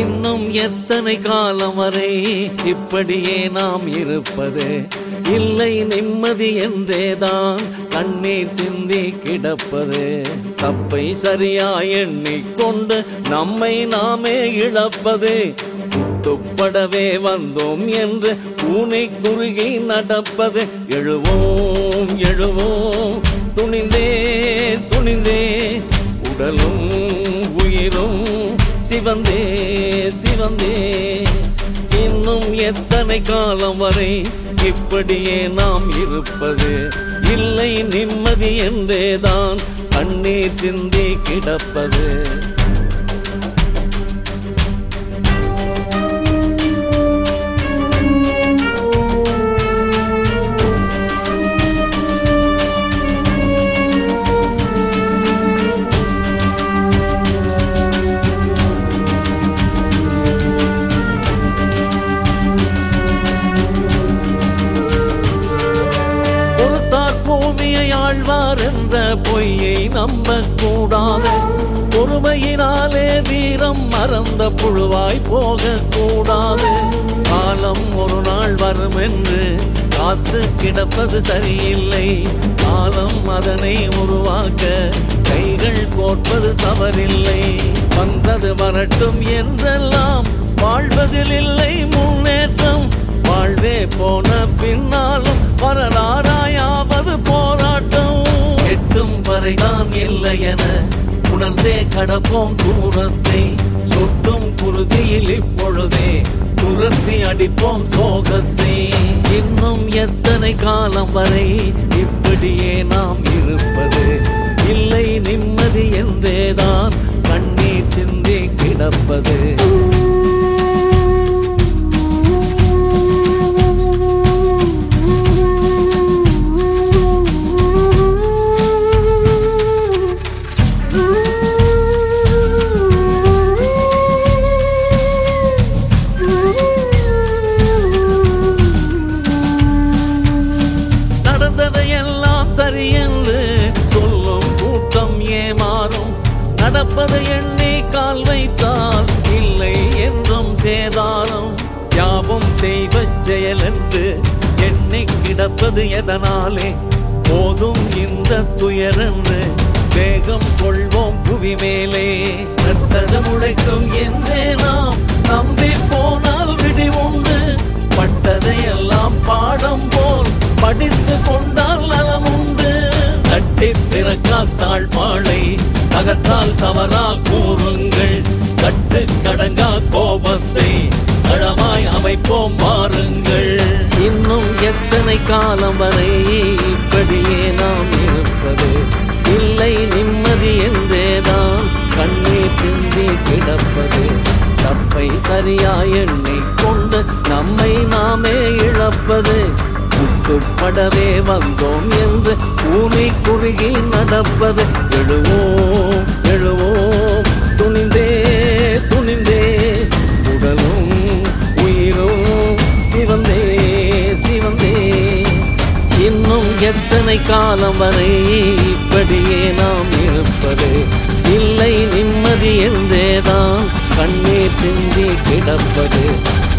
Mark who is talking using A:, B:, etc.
A: இன்னும் எத்தனை காலம் வரை இப்படியே நாம் இருப்பது இல்லை நிம்மதி என்றேதான் கண்ணீர் சிந்தி கிடப்பது தப்பை சரியா எண்ணிக்கொண்டு நம்மை நாமே இழப்பது துப்படவே வந்தோம் என்று பூனை குறுகி நடப்பது எழுவோம் எழுவோம் துணிந்தே துணிந்தே உடலும் உயிரும் சிவந்தே சிவந்தே இன்னும் எத்தனை காலம் வரை இப்படியே நாம் இருப்பது இல்லை நிம்மதி என்றேதான் கண்ணீர் சிந்தி கிடப்பது பொறுத்தார் பூமியை ஆழ்வார் என்ற பொய்யை நம்ப கூடாது பொறுமையினாலே வீரம் மறந்த புழுவாய் போக கூடாது காலம் ஒரு நாள் வரும் என்று காத்து கிடப்பது சரியில்லை காலம் அதனை உருவாக்க கைகள் கோர்ப்பது தவறில்லை வந்தது வரட்டும் என்றெல்லாம் வாழ்வதில் இல்லை முன்னேற்றம் வாழ்வே போன பின்னாலும் வரலாறாயாவது போராட்டம் எட்டும் வரைதான் இல்லை என உணர்ந்தே கடப்போம் தூரத்தை சொட்டும் குருதியில் இப்பொழுதே துரத்தி அடிப்போம் சோகத்தை இன்னும் எத்தனை காலம் வரை இப்படியே நாம் இருப்பது இல்லை நிம்மதி என்றேதான் கண்ணீர் சிந்தி கிடப்பது நடந்ததையெல்லாம் சரி என்று சொல்லும் கூட்டம் ஏமாறும் நடப்பதை எண்ணி கால் வைத்தால் இல்லை என்றும் சேதாரம் யாவும் தெய்வ செயல் என்று எண்ணி கிடப்பது எதனாலே போதும் இந்த துயரென்று வேகம் கொள்வோம் புவி மேலே நட்டது முளைக்கும் என்றே நாம் நம்பி போனால் விடி உண்டு பட்டதையெல்லாம் பாடம் போல் படித்து கொண்டால் நலம் உண்டு கட்டி திறக்கா தாழ்பாளை அகத்தால் தவறா கூறுங்கள் கட்டு கடங்கா கோபத்தை களமாய் அமைப்போம் வாருங்கள் இன்னும் எத்தனை காலம் வரை இப்படியே நாம் இருப்பது இல்லை நிம்மதி என்றேதான் கண்ணீர் சிந்தி கிடப்பது தப்பை சரியா எண்ணிக்கொண்டு நம்மை நாமே இழப்பது முட்டுப்படவே வந்தோம் என்று பூனை குறுகி நடப்பது எழுவோம் எழுவோம் துணிந்தே துணிந்தே உடலும் உயிரும் சிவந்தே சிவந்தே இன்னும் எத்தனை காலம் வரை இப்படியே நாம் இருப்பது இல்லை நிம்மதி என்றேதான் கண்ணீர் சிந்தி கிடப்பது